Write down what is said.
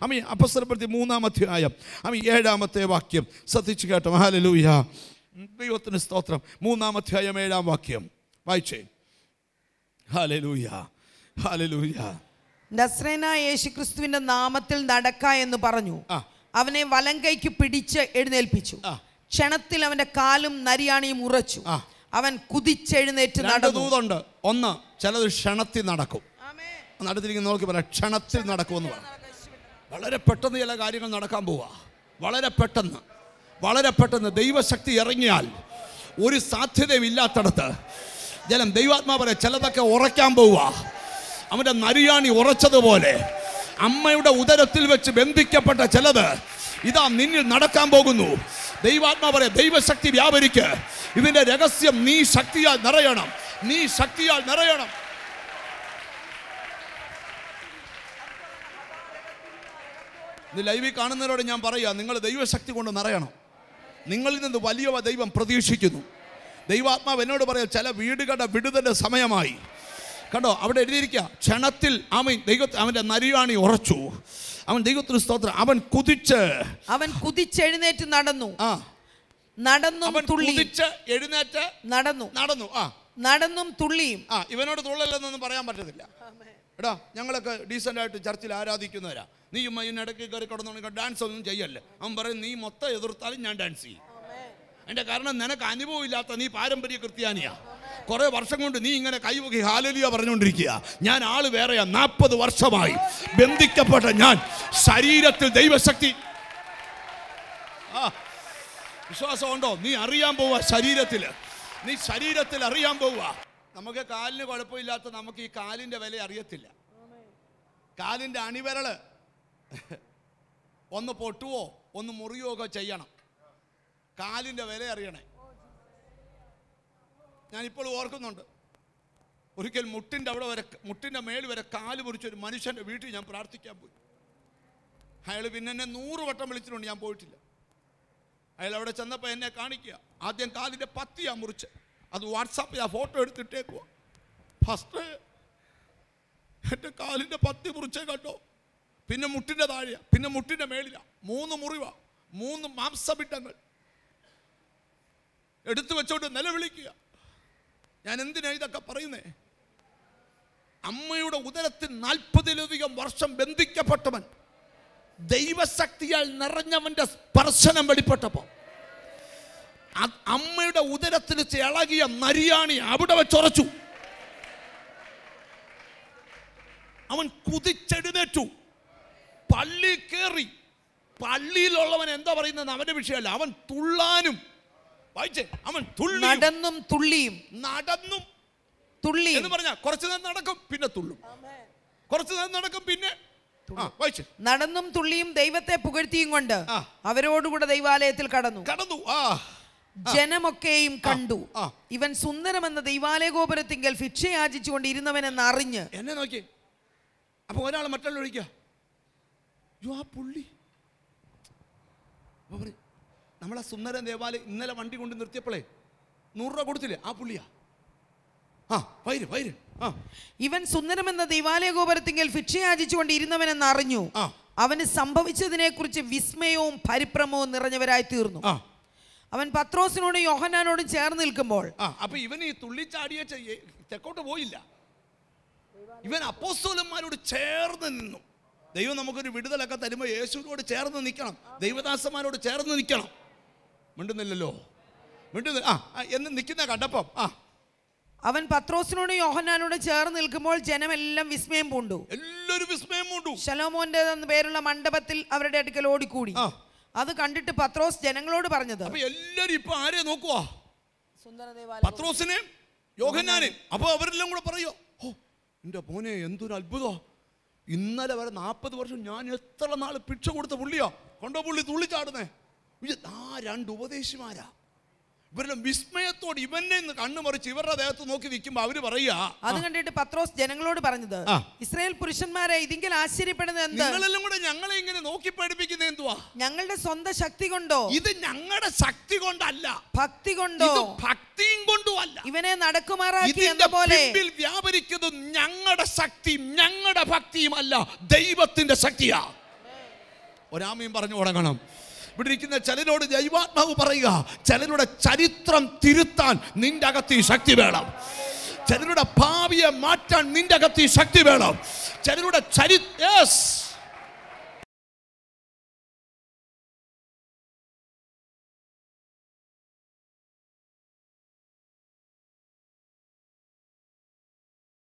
അമി അപ്പസ്വരപ്പെടുത്തി മൂന്നാം അധ്യായം അമി ഏഴാമത്തെ വാക്യം ശ്രദ്ധിച്ചു കേട്ടോ ഹാലലൂയ ദൈവത്തിന് സ്തോത്രം മൂന്നാം അധ്യായം ഏഴാം വാക്യം വായിച്ചേ ഹാലലൂയ ഹാലലൂയ നസ്രേനായ യേശുക്രിസ്തുവിന്റെ നാമത്തിൽ നടക്ക എന്ന് പറഞ്ഞു ആ. അവനെ വലങ്കൈക്ക് പിടിച്ച് എഴുന്നേൽപ്പിച്ചു ആ. ക്ഷണത്തിൽ അവന്റെ കാലും നരിയാണിയും ഉറച്ചു ആ. അവൻ കുതിച്ചെഴുന്നേറ്റ് രണ്ട് നടന്നു ദൂതുണ്ട് ഒന്ന് ചിലത് ക്ഷണത്തിൽ നടക്കും ഒന്ന് അടുത്തിരിക്കുന്ന നോക്കി പറയാം ക്ഷണത്തിൽ നടക്കുമെന്ന് പറ വളരെ പെട്ടെന്ന് ചില കാര്യങ്ങൾ നടക്കാൻ പോവാ വളരെ പെട്ടെന്ന് വളരെ പെട്ടെന്ന് ദൈവശക്തി ഇറങ്ങിയാൽ ഒരു സാധ്യതയും ഇല്ലാത്തടത്ത് ജലം ദൈവാത്മാ പറയാം ചിലതൊക്കെ ഉറയ്ക്കാൻ പോവുക അവൻ്റെ നരിയാണി ഉറച്ചതുപോലെ അമ്മയുടെ ഉദരത്തിൽ വെച്ച് ബന്ധിക്കപ്പെട്ട ചിലത് ഇതാ നിന്നിൽ നടക്കാൻ പോകുന്നു ദൈവാത്മാ പറയാം ദൈവശക്തി വ്യാപരിക്ക് ഇതിന്റെ രഹസ്യം നീ ശക്തിയാൽ നിറയണം നീ ശക്തിയാൽ നിറയണം ഇത് ലൈവിൽ കാണുന്നവരോട് ഞാൻ പറയാ നിങ്ങൾ ദൈവശക്തി കൊണ്ട് നിറയണം നിങ്ങളിൽ നിന്ന് വലിയ ദൈവം പ്രതീക്ഷിക്കുന്നു ദൈവാത്മാവ് എന്നോട് പറയാം ചില വീടുകളുടെ വിടുതന്റെ സമയമായി കണ്ടോ അവിടെ എഴുതിയിരിക്കുക ക്ഷണത്തിൽ അവൻ ദൈവ അവൻ്റെ നരിയാണി ഉറച്ചു അവൻ ദൈവത്തിന് സ്തോത്രം അവൻ കുതിച്ച് അവൻ കുതിച്ചെഴുന്നേറ്റ് നടന്നു ആ നടന്നും അവൻ തുള്ളി കുതിച്ച് എഴുന്നേറ്റ് നടന്നു നടന്നു ആ നടന്നും തുള്ളിയും ആ ഇവനോട് തുള്ളലെന്നൊന്നും പറയാൻ പറ്റത്തില്ല എടാ ഞങ്ങളൊക്കെ ഡീസൻ്റ് ആയിട്ട് ചർച്ചിൽ ആരാധിക്കുന്നവരാ നീ ഉമ്മ ഇതിനിടയ്ക്ക് കയറി കിടന്നുണ്ടെങ്കിൽ ഡാൻസ് ഒന്നും ചെയ്യല്ലേ അവൻ പറയും നീ മൊത്തം എതിർത്താലും ഞാൻ ഡാൻസ് ചെയ്യും എൻ്റെ കാരണം നിനക്ക് അനുഭവം ഇല്ലാത്ത നീ പാരമ്പര്യ ക്രിസ്ത്യാനിയാ കുറെ വർഷം കൊണ്ട് നീ ഇങ്ങനെ കൈവകി ഹാലലിയ പറഞ്ഞുകൊണ്ടിരിക്കുക ഞാൻ ആള് വേറെയാ നാൽപ്പത് വർഷമായി ബന്ധിക്കപ്പെട്ട ഞാൻ ശരീരത്തിൽ ദൈവശക്തി ആ വിശ്വാസമുണ്ടോ നീ അറിയാൻ പോവുക ശരീരത്തിൽ നീ ശരീരത്തിൽ അറിയാൻ പോവുക നമുക്ക് കാലിന് കുഴപ്പമില്ലാത്ത നമുക്ക് ഈ കാലിൻ്റെ വില അറിയത്തില്ല കാലിൻ്റെ അണിവിരള് ഒന്ന് പൊട്ടുവോ ഒന്ന് മുറിയോ ഒക്കെ ചെയ്യണം കാലിൻ്റെ വില അറിയണേ ഞാനിപ്പോൾ ഓർക്കുന്നുണ്ട് ഒരിക്കൽ മുട്ടിൻ്റെ അവിടെ വരെ മുട്ടിൻ്റെ മേൽ വരെ കാല് മുറിച്ചൊരു മനുഷ്യൻ്റെ വീട്ടിൽ ഞാൻ പ്രാർത്ഥിക്കാൻ പോയി അയാൾ പിന്നെ എന്നെ നൂറ് വട്ടം വിളിച്ചിട്ടുണ്ട് ഞാൻ പോയിട്ടില്ല അയാൾ അവിടെ ചെന്നപ്പോൾ എന്നെ കാണിക്കുക ആദ്യം കാലിൻ്റെ പത്തിയാ മുറിച്ച് അത് വാട്സാപ്പിൽ ആ ഫോട്ടോ എടുത്തിട്ടേക്കുക ഫസ്റ്റ് എൻ്റെ കാലിൻ്റെ പത്തി മുറിച്ചേ കണ്ടോ പിന്നെ മുട്ടിൻ്റെ താഴെയാ പിന്നെ മുട്ടിൻ്റെ മേളിലാ മൂന്ന് മുറിവാ മൂന്ന് മാംസപിണ്ടങ്ങൾ എടുത്തു വെച്ചോണ്ട് നിലവിളിക്കുക ഞാൻ എന്തിനാ ഇതൊക്കെ പറയുന്നേ അമ്മയുടെ ഉദരത്തിൽ നാൽപ്പതിലധികം വർഷം ബന്ധിക്കപ്പെട്ടവൻ ദൈവശക്തിയാൽ നിറഞ്ഞവന്റെ സ്പർശനം വെളിപ്പെട്ടപ്പോ അ- അമ്മയുടെ ഉദരത്തിൽ വെച്ച് ഇളകിയ നരിയാണി അവിടെ വെച്ചുറച്ചു അവൻ കുതിച്ചെഴുന്നേറ്റു പള്ളി കയറി പള്ളിയിലുള്ളവൻ എന്താ പറയുന്നത് അവന്റെ വിഷയമല്ല അവൻ തുള്ളാനും വായിച്ചേ അവൻ തുള്ളി നടന്നും തുള്ളിയും നടന്നും തുള്ളിയും എന്ന് പറഞ്ഞ കുറച്ചു നേരം നടക്കും പിന്നെ തുള്ളും കുറച്ചു നേരം നടക്കും പിന്നെ ആ വായിച്ചേ നടന്നും തുള്ളിയും ദൈവത്തെ പുകഴ്ത്തിയും കൊണ്ട് ആ. അവരോടുകൂടെ ദൈവാലയത്തിൽ കടന്നു കടന്നു ആ ജനമൊക്കെയും കണ്ടു ആ. ഇവൻ സുന്ദരമെന്ന ദൈവാലയ ഗോപുരത്തിങ്കൽ ഭിക്ഷ യാചിച്ചുകൊണ്ട് ഇരുന്നവനെന്ന് അറിഞ്ഞ് എന്നെ നോക്കി അപ്പൊ ഒരാൾ മറ്റുള്ള ഒഴിക്കുക യോ ആ പുള്ളി അപ്പൊ പറയും, നമ്മളെ സുന്ദരൻ ദേവാലയം ഇന്നലെ വണ്ടി കൊണ്ട് നിർത്തിയപ്പോഴേ നൂറ് രൂപ കൊടുത്തില്ലേ ആ പുള്ളിയാ ആ വൈര് വൈര് ആ ഇവൻ സുന്ദരമെന്ന ദൈവാലയ ഗോപുരത്തിങ്കൽ ഭിക്ഷ യാചിച്ചുകൊണ്ട് ഇരുന്നവനെന്ന് അറിഞ്ഞു ആ. അവന് സംഭവിച്ചതിനെ കുറിച്ച് വിസ്മയവും പരിഭ്രമവും നിറഞ്ഞവരായി തീർന്നു ആ അവൻ പത്രോസിനോടും യോഹനാനോടും ചേർന്ന് നിൽക്കുമ്പോൾ ആ അപ്പൊ ഇവൻ ഈ തുള്ളിച്ചാടിയ ചെ- തെക്കോട്ട് പോയില്ല ഇവൻ അപ്പോസ്തോലന്മാരോട് ചേർന്ന് നിന്നു ദൈവം നമുക്കൊരു വിടുതലൊക്കെ തരുമ്പോൾ യേശുവിനോട് ചേർന്ന് നിൽക്കണം ദൈവദാസന്മാരോട് ചേർന്ന് നിൽക്കണം മിണ്ടുന്നില്ലല്ലോ മിണ്ടുന്ന ആ ആ, എന്ന് നിൽക്കുന്ന കണ്ടപ്പം ആ അവൻ പത്രോസിനോടും യോഹന്നാനോടും ചേർന്ന് നിൽക്കുമ്പോൾ ജനമെല്ലാം വിസ്മയം പൂണ്ടു എല്ലാവരും വിസ്മയം കൊണ്ടു ശലോമോന്റെ എന്ന പേരുള്ള മണ്ഡപത്തിൽ അവരുടെ അടുക്കൽ ഓടിക്കൂടി ആ. അത് കണ്ടിട്ട് പത്രോസ് ജനങ്ങളോട് പറഞ്ഞത് അപ്പൊ എല്ലാരും ഇപ്പൊ ആരെ നോക്കുവാ പത്രോസിനെയും യോഹന്നാനെയും അപ്പൊ അവരെല്ലാം കൂടെ പറയോ ഓ എൻ്റെ മോനെ എന്തൊരു അത്ഭുതോ ഇന്നലെ വരെ നാൽപ്പത് വർഷം ഞാൻ എത്ര നാൾ ഭിക്ഷ കൊടുത്ത പുള്ളിയാ കൊണ്ടോ പുള്ളി തുള്ളിച്ചാടുന്നേ ഇത് ആ രണ്ട് ഉപദേശിമാരാ ഇവരെല്ലാം വിസ്മയത്തോട് ഇവനെ ഇന്ന് കണ്ണുമറിച്ച് ഇവരുടെ ദേഹത്ത് നോക്കി നിൽക്കുമ്പോ അവര് പറയാ അത് കണ്ടിട്ട് പത്രോസ് ജനങ്ങളോട് പറഞ്ഞത് ആ. ഇസ്രായേൽ പുരുഷന്മാരെ ഇതിങ്കിൽ ആശ്ചര്യപ്പെടുന്നത് എന്ത് നിങ്ങളെല്ലാം കൂടെ ഞങ്ങളെ ഇങ്ങനെ നോക്കി പഠിപ്പിക്കുന്നത് എന്തുവാ ഞങ്ങളുടെ സ്വന്തം ശക്തി കൊണ്ടോ ഇത് ഞങ്ങളുടെ ശക്തി കൊണ്ടല്ല ഭക്തി കൊണ്ടോ ഇത് ഭക്തിയും കൊണ്ടുമല്ല ഇവനെ നടക്കുമാറാക്കി എന്ന ഇതിന്റെ പോലെ പിമ്പിൽ വ്യാപരിക്കുന്നത് ഞങ്ങളുടെ ശക്തിയും ഞങ്ങളുടെ ഭക്തിയും അല്ല ദൈവത്തിന്റെ ശക്തിയാ ഒരാമയും പറഞ്ഞു തുടങ്ങണം ഇവിടെ ഇരിക്കുന്ന ചിലരോട് ദൈവാത്മാവ് പറയുക ചിലരുടെ ചരിത്രം തിരുത്താൻ നിന്റെ അകത്ത് ഈ ശക്തി വേണം ചിലരുടെ ഭാവിയെ മാറ്റാൻ നിന്റെ അകത്ത് ഈ ശക്തി വേണം ചിലരുടെ ചരി യെസ്